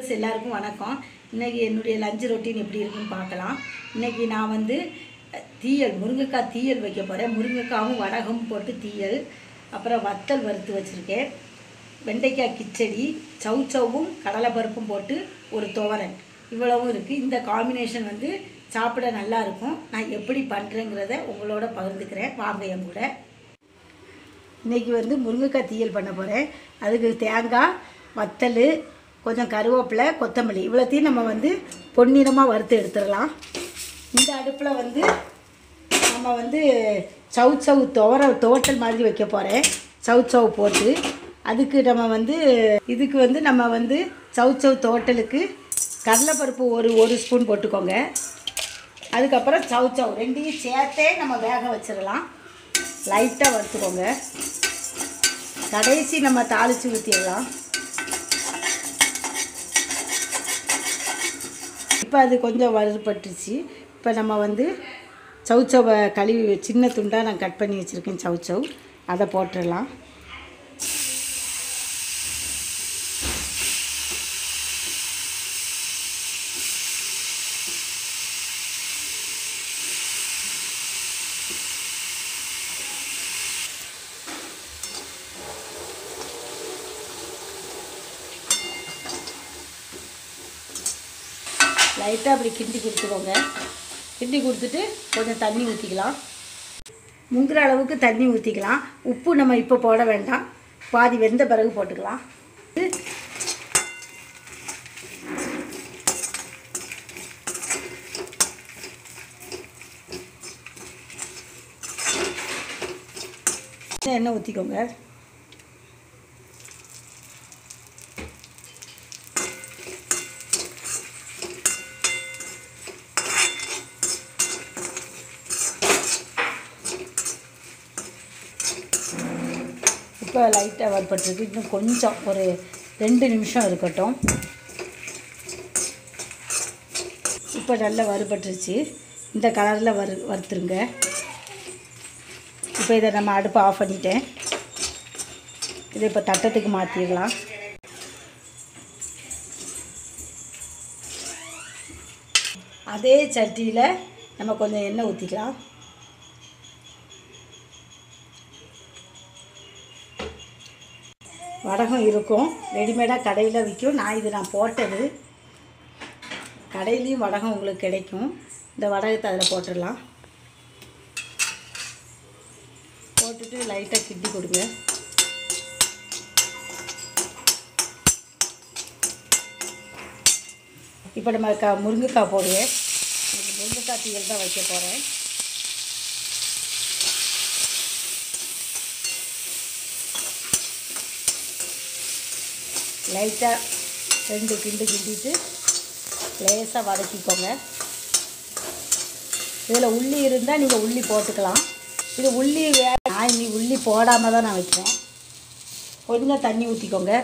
viewers எல்லாருக்கும் வணக்கம் இன்றைக்கி என்னுடைய லஞ்சு ரொட்டீன் எப்படி இருக்குன்னு பார்க்கலாம் இன்றைக்கி நான் வந்து அஹ், தீயல் முருங்கைக்காய் தீயல் வைக்க போகிறேன் முருங்கைக்காவும் வடகமும் போட்டு தீயல் அப்புறம் வத்தல் வறுத்து வச்சுருக்கேன் வெண்டைக்காய் கிச்சடி சவுச்சவும் கடலைப்பருப்பும் போட்டு ஒரு துவரன் இவ்வளவும் இருக்குது இந்த காம்பினேஷன் வந்து சாப்பிட நல்லா இருக்கும் நான் எப்படி பண்ணுறேங்கிறத உங்களோட பகிர்ந்துக்கிறேன் வாங்க என் கூட இன்றைக்கி வந்து முருங்கைக்காய் தீயல் பண்ண போகிறேன் அதுக்கு தேங்காய் வத்தல் கொஞ்சம் கருவேப்பிலை கொத்தமல்லி இவ்வளோத்தையும் நம்ம வந்து பொன்னிறமாக வறுத்து எடுத்துடலாம் இந்த அடுப்பில் வந்து நம்ம வந்து சவு சவு துவர தோட்டல் மாதிரி வைக்க போகிறேன் சவு சவு போட்டு அதுக்கு நம்ம வந்து இதுக்கு வந்து நம்ம வந்து சவு சவு தோட்டலுக்கு கடலைப்பருப்பு ஒரு ஒரு ஸ்பூன் போட்டுக்கோங்க அதுக்கப்புறம் சவு சவு ரெண்டையும் சேர்த்தே நம்ம வேக வச்சிடலாம் லைட்டாக வறுத்துக்கோங்க கடைசி நம்ம தாளித்து ஊற்றிடலாம் இப்போ அது கொஞ்சம் வறுபட்டுச்சு இப்போ நம்ம வந்து சவுச்சவை கழுவி சின்ன துண்டாக நான் கட் பண்ணி வச்சுருக்கேன் சவுச்சவ் அதை போட்டுடலாம் லைட்டாக அப்படி கிண்டி கொடுத்துக்கோங்க கிண்டி கொடுத்துட்டு கொஞ்சம் தண்ணி ஊற்றிக்கலாம் முங்குற அளவுக்கு தண்ணி ஊற்றிக்கலாம் உப்பு நம்ம இப்போ போட வேண்டாம் பாதி வெந்த பிறகு போட்டுக்கலாம் எண்ணெய் ஊற்றிக்கோங்க இப்போ லைட்டாக வறுபட்டுருக்கு இன்னும் கொஞ்சம் ஒரு ரெண்டு நிமிஷம் இருக்கட்டும் இப்போ நல்லா வறுபட்டுருச்சு இந்த கலரில் வறு வறுத்துருங்க இப்போ இதை நம்ம அடுப்பை ஆஃப் பண்ணிட்டேன் இதை இப்போ தட்டத்துக்கு மாற்றிடலாம் அதே சட்டியில் நம்ம கொஞ்சம் எண்ணெய் ஊற்றிக்கலாம் வடகம் இருக்கும் ரெடிமேடாக கடையில் விற்கும் நான் இது நான் போட்டது கடையிலையும் வடகம் உங்களுக்கு கிடைக்கும் இந்த வடகத்தை அதில் போட்டுடலாம் போட்டுட்டு லைட்டாக கிண்டி கொடுங்க இப்போ நம்ம க முருங்கைக்காய் போடுவேன் இன்னைக்கு முருங்கைக்காய் தீயல் தான் வைக்க போகிறேன் லைட்டாக ரெண்டு கிண்டு கிண்டிட்டு லேசாக வதக்கிக்கோங்க இதில் உள்ளி இருந்தால் நீங்கள் உள்ளி போட்டுக்கலாம் இது உள்ளி வே நான் இன்னி உள்ளி போடாமல் தான் நான் வைக்கிறேன் கொஞ்சம் தண்ணி ஊற்றிக்கோங்க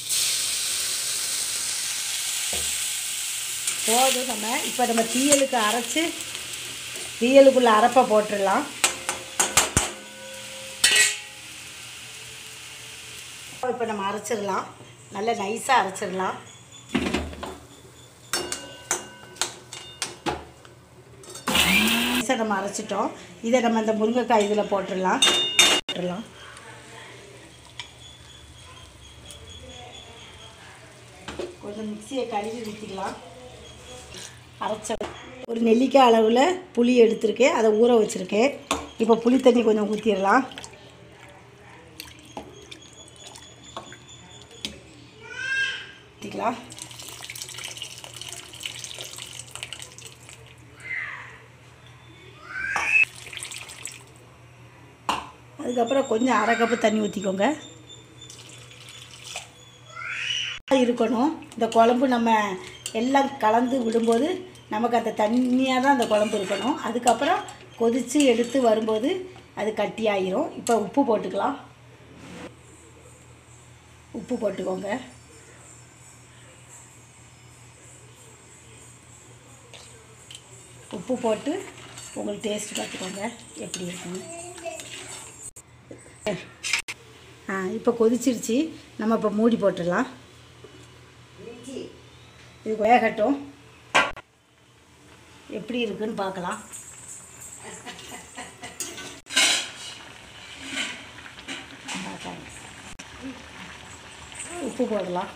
போதும் நம்ம இப்போ நம்ம தீயலுக்கு அரைச்சி தீயலுக்குள்ளே அரைப்பை போட்டுடலாம் இப்போ நம்ம அரைச்சிடலாம் நல்லா நைஸாக அரைச்சிடலாம் நைஸாக நம்ம அரைச்சிட்டோம் இதை நம்ம இந்த முருங்கைக்காய் இதில் போட்டுடலாம் போட்டுடலாம் கொஞ்சம் மிக்சியை கழுவி ஊற்றிக்கலாம் அரைச்ச ஒரு நெல்லிக்காய் அளவில் புளி எடுத்திருக்கேன் அதை ஊற வச்சுருக்கேன் இப்போ புளி தண்ணி கொஞ்சம் ஊற்றிடலாம் ஊற்றிக்கலாம் அதுக்கப்புறம் கொஞ்சம் அரை கப்பு தண்ணி ஊற்றிக்கோங்க இருக்கணும் இந்த குழம்பு நம்ம எல்லாம் கலந்து விடும்போது நமக்கு அந்த தண்ணியாக தான் அந்த குழம்பு இருக்கணும் அதுக்கப்புறம் கொதித்து எடுத்து வரும்போது அது கட்டியாயிரும் இப்போ உப்பு போட்டுக்கலாம் உப்பு போட்டுக்கோங்க உப்பு போட்டு உங்களுக்கு டேஸ்ட் பார்த்துக்கோங்க எப்படி இருக்குன்னு ஆ இப்போ கொதிச்சிருச்சு நம்ம இப்போ மூடி போட்டுடலாம் இது வேகட்டும் எப்படி இருக்குன்னு பார்க்கலாம் உப்பு போடலாம்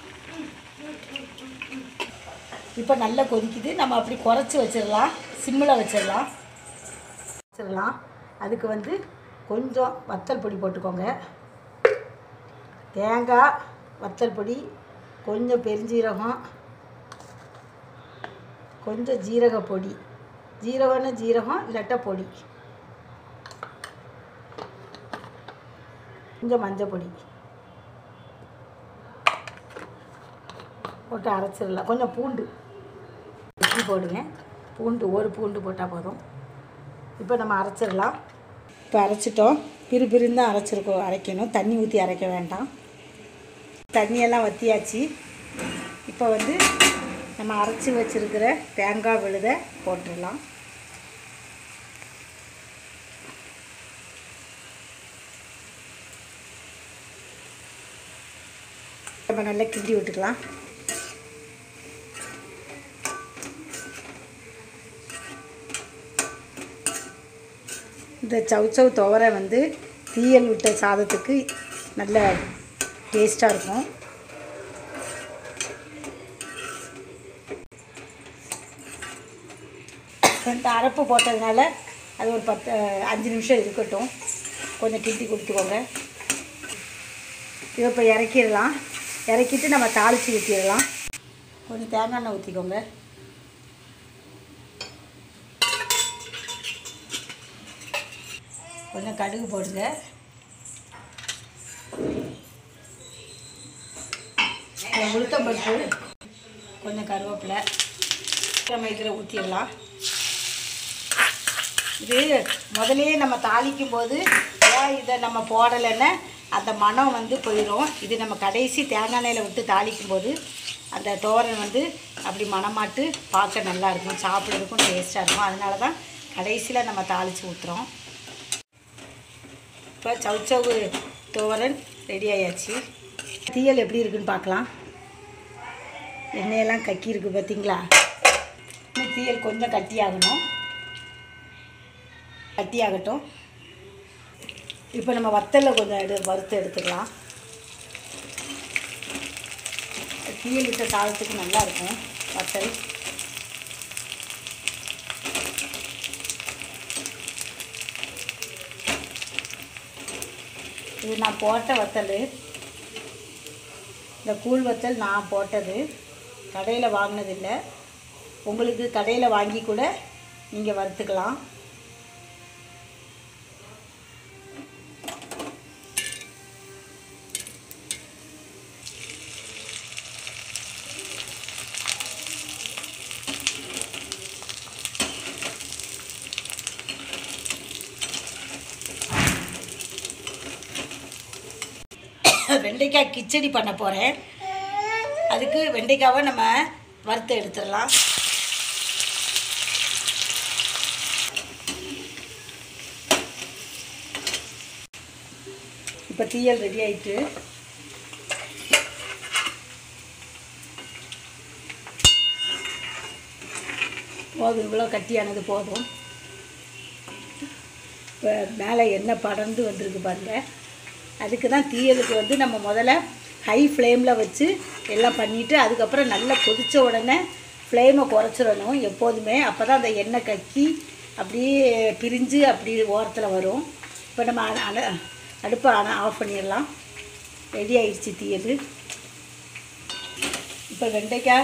இப்போ நல்லா கொதிக்குது நம்ம அப்படி குறைச்சி வச்சிடலாம் சிம்மில் வச்சிடலாம் வச்சிடலாம் அதுக்கு வந்து கொஞ்சம் வத்தல் பொடி போட்டுக்கோங்க தேங்காய் வத்தல் பொடி கொஞ்சம் பெருஞ்சீரகம் கொஞ்சம் ஜீரக பொடி ஜீரகம்னா ஜீரகம் இல்லாட்டா பொடி கொஞ்சம் மஞ்சள் பொடி போட்டு அரைச்சிடலாம் கொஞ்சம் பூண்டு இட்லி போடுங்க பூண்டு ஒரு பூண்டு போட்டால் போதும் இப்போ நம்ம அரைச்சிடலாம் இப்போ அரைச்சிட்டோம் பிறு பிரிந்து தான் அரைச்சிருக்கோம் அரைக்கணும் தண்ணி ஊற்றி அரைக்க வேண்டாம் தண்ணியெல்லாம் வற்றியாச்சு இப்போ வந்து நம்ம அரைச்சி வச்சுருக்கிற தேங்காய் விழுதை போட்டுடலாம் நம்ம நல்லா கிண்டி விட்டுக்கலாம் இந்த சவுச்சவ் துவரை வந்து தீயல் விட்ட சாதத்துக்கு நல்ல டேஸ்ட்டாக இருக்கும் ரெண்டு அரைப்பு போட்டதுனால அது ஒரு பத்து அஞ்சு நிமிஷம் இருக்கட்டும் கொஞ்சம் கிண்டி கொடுத்துக்கோங்க இதை இப்போ இறக்கிடலாம் இறக்கிட்டு நம்ம தாளித்து ஊற்றிடலாம் கொஞ்சம் தேங்காய் எண்ணெய் ஊற்றிக்கோங்க கொஞ்சம் கடுகு போடுங்க கொஞ்சம் உளுத்தம்பருப்பு கொஞ்சம் கருவேப்பிலை நம்ம இதில் ஊற்றிடலாம் இது முதல்லயே நம்ம தாளிக்கும் போது ஏன் இதை நம்ம போடலைன்னா அந்த மனம் வந்து போயிடும் இது நம்ம கடைசி தேங்காய் எண்ணெயில் விட்டு தாளிக்கும் போது அந்த தோரன் வந்து அப்படி மணமாட்டு பார்க்க நல்லா இருக்கும் சாப்பிட்றதுக்கும் டேஸ்ட்டாக இருக்கும் அதனால தான் கடைசியில் நம்ம தாளித்து ஊற்றுறோம் இப்போ சவுச்சவு தோரன் ரெடி ஆயாச்சு தீயல் எப்படி இருக்குன்னு பார்க்கலாம் எண்ணெயெல்லாம் கக்கி இருக்கு பார்த்தீங்களா இன்னும் தீயல் கொஞ்சம் கட்டியாகணும் கட்டியாகட்டும் இப்போ நம்ம வத்தலில் கொஞ்சம் எடு வறுத்து எடுத்துக்கலாம் தீயல் விட்ட சாதத்துக்கு நல்லா இருக்கும் வத்தல் இது நான் போட்ட வத்தல் இந்த கூழ் வத்தல் நான் போட்டது கடையில் வாங்கினதில்லை உங்களுக்கு கடையில் வாங்கி கூட நீங்கள் வறுத்துக்கலாம் வெண்டைக்காய் கிச்சடி பண்ண போகிறேன் அதுக்கு வெண்டைக்காவை நம்ம வறுத்து எடுத்துடலாம் இப்போ தீயல் ரெடி ஆயிட்டு போதும் இவ்வளோ கட்டியானது போதும் இப்போ மேலே எண்ணெய் படர்ந்து வந்திருக்கு பாருங்க அதுக்கு தான் தீயலுக்கு வந்து நம்ம முதல்ல ஹை ஃப்ளேமில் வச்சு எல்லாம் பண்ணிவிட்டு அதுக்கப்புறம் நல்லா கொதித்த உடனே ஃப்ளேமை குறைச்சிடணும் எப்போதுமே அப்போ தான் அந்த எண்ணெய் கக்கி அப்படியே பிரிஞ்சு அப்படி ஓரத்தில் வரும் இப்போ நம்ம அண- அண அடுப்பை அண ஆஃப் பண்ணிடலாம் ரெடி ஆயிடுச்சு தீயல் இப்போ வெண்டைக்காய்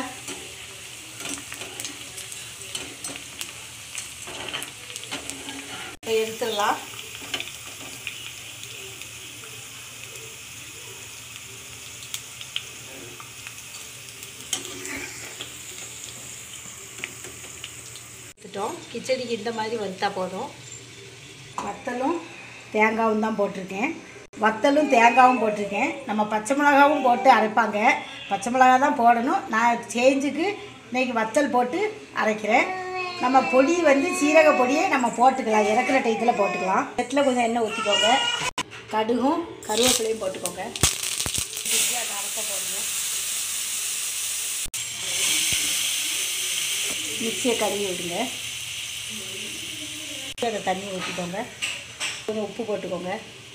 இப்போ எடுத்துடலாம் எடுத்துட்டோம் கிச்சடிக்கு இந்த மாதிரி வறுத்தா போதும் வத்தலும் தேங்காவும் தான் போட்டிருக்கேன் வத்தலும் தேங்காவும் போட்டிருக்கேன் நம்ம பச்சை மிளகாவும் போட்டு அரைப்பாங்க பச்சை மிளகா தான் போடணும் நான் சேஞ்சுக்கு இன்னைக்கு வத்தல் போட்டு அரைக்கிறேன் நம்ம பொடி வந்து சீரக பொடியை நம்ம போட்டுக்கலாம் இறக்குற டயத்தில் போட்டுக்கலாம் செட்டில் கொஞ்சம் எண்ணெய் ஊற்றிக்கோங்க கடுகும் கருவேப்பிலையும் போட்டுக்கோங்க அதை அரைக்க போடுங்க மிக்சியை கழுவி விடுங்க அதை தண்ணி ஊற்றிக்கோங்க கொஞ்சம் உப்பு போட்டுக்கோங்க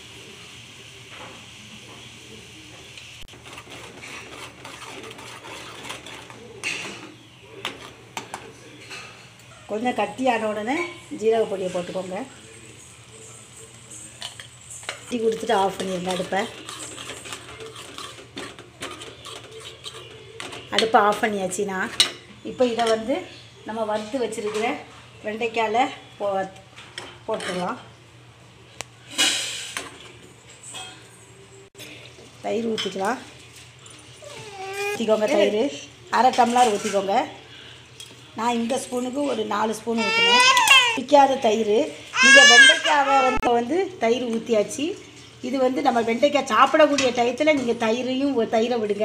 கொஞ்சம் கட்டியான உடனே ஜீரக பொடியை போட்டுக்கோங்க டீ கொடுத்துட்டு ஆஃப் பண்ணிடுங்க அடுப்பை அடுப்பை ஆஃப் பண்ணியாச்சுன்னா இப்போ இதை வந்து நம்ம வறுத்து வச்சுருக்கிற வெண்டைக்காயில் போ போட்டுடலாம் தயிர் ஊற்றிக்கலாம் ஊற்றிக்கோங்க தயிர் அரை டம்ளர் ஊற்றிக்கோங்க நான் இந்த ஸ்பூனுக்கு ஒரு நாலு ஸ்பூன் ஊற்றினேன் பிடிக்காத தயிர் நீங்கள் வெண்டைக்காவை வந்து வந்து தயிர் ஊற்றியாச்சு இது வந்து நம்ம வெண்டைக்காய் சாப்பிடக்கூடிய டயத்தில் நீங்கள் தயிரையும் ஒரு தயிரை விடுங்க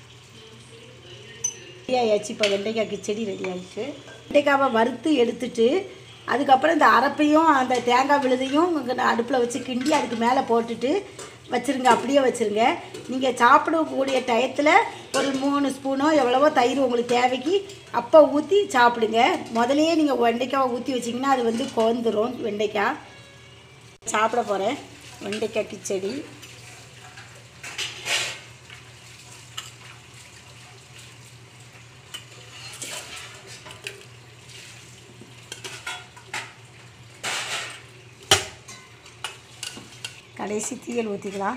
ரெடி ஆயாச்சு இப்போ வெண்டைக்காய் கிச்சடி ரெடி ஆயிடுச்சு வெண்டைக்காவை வறுத்து எடுத்துட்டு அதுக்கப்புறம் இந்த அரப்பையும் அந்த தேங்காய் விழுதையும் அடுப்பில் வச்சு கிண்டி அதுக்கு மேலே போட்டுட்டு வச்சுருங்க அப்படியே வச்சுருங்க நீங்கள் சாப்பிடக்கூடிய டயத்தில் ஒரு மூணு ஸ்பூனோ எவ்வளவோ தயிர் உங்களுக்கு தேவைக்கு அப்போ ஊற்றி சாப்பிடுங்க முதலையே நீங்கள் வெண்டைக்காவை ஊற்றி வச்சிங்கன்னா அது வந்து கோந்துரும் வெண்டைக்காய் சாப்பிட போகிறேன் வெண்டைக்காய் கிச்சடி கடைசி தீயல் ஊற்றிக்கலாம்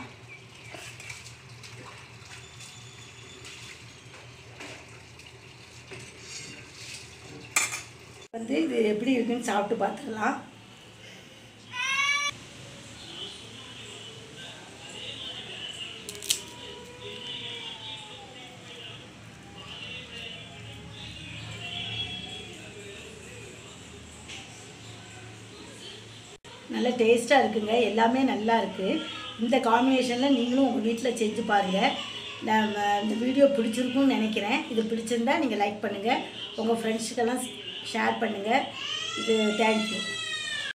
வந்து இது எப்படி இருக்குன்னு சாப்பிட்டு பார்த்துக்கலாம் நல்ல டேஸ்ட்டாக இருக்குங்க எல்லாமே நல்லா இருக்குது இந்த காம்பினேஷனில் நீங்களும் உங்கள் வீட்டில் செஞ்சு பாருங்கள் நம்ம இந்த வீடியோ பிடிச்சிருக்கும்னு நினைக்கிறேன் இது பிடிச்சிருந்தா நீங்கள் லைக் பண்ணுங்கள் உங்கள் ஃப்ரெண்ட்ஸுக்கெல்லாம் ஷேர் பண்ணுங்கள் இது தேங்க்யூ